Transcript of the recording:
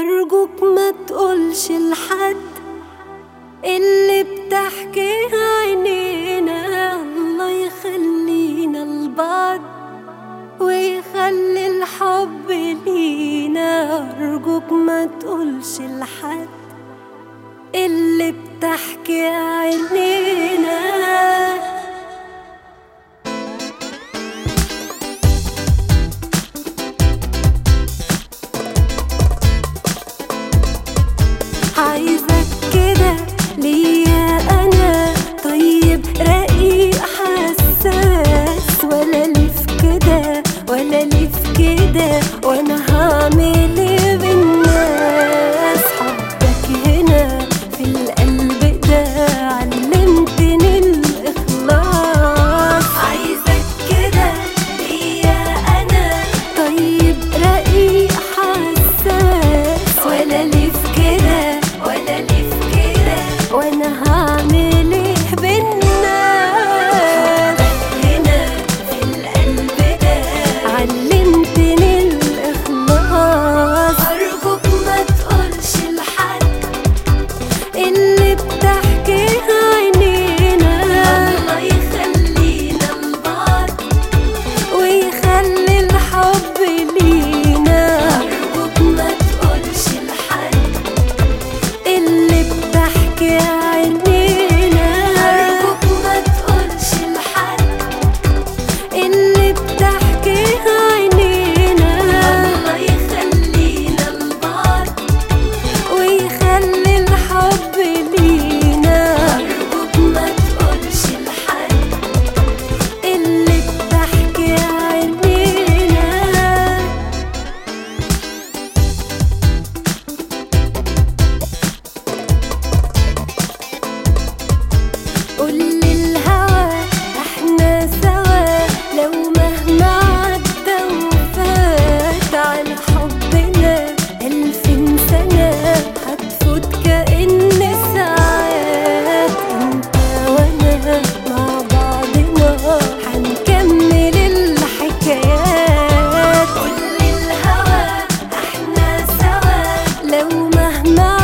أرجوك ما تقولش لحد اللي بتحكي عينينا الله يخلينا لبعض ويخلي الحب لينا أرجوك ما تقولش لحد اللي بتحكي عينينا عايزك كده ليا انا طيب رقيق حساس ولا ليف كده ولا ليف كده وانا هعمل ايه بالناس حبك هنا في القلب ده علمتني الاخلاص عايزك كده ليا انا طيب رقيق حساس ولا ليف كده ولا ليف كده وانا هعمل ايه بالناس هنا في القلب ده علمتني الاخلاص ارجوك ما تقولش لحد اللي بتحكي عينينا الله يخلينا لبعض ويخلي الحب لينا أرجوك ما تقولش لحد اللي بتحكي عينينا أرجوك ما تقولش لحد اللي بتحكي عينينا الله يخلينا لبعض ويخلي الحب لينا أرجوك ما تقولش لحد اللي بتحكي عينينا قول للهوى احنا سوا لو مهما عدى وفات على حبنا ألفين سنة هتفوت كأن ساعات انت وانا مع بعضنا هنكمل الحكايات قول للهوى احنا سوا لو مهما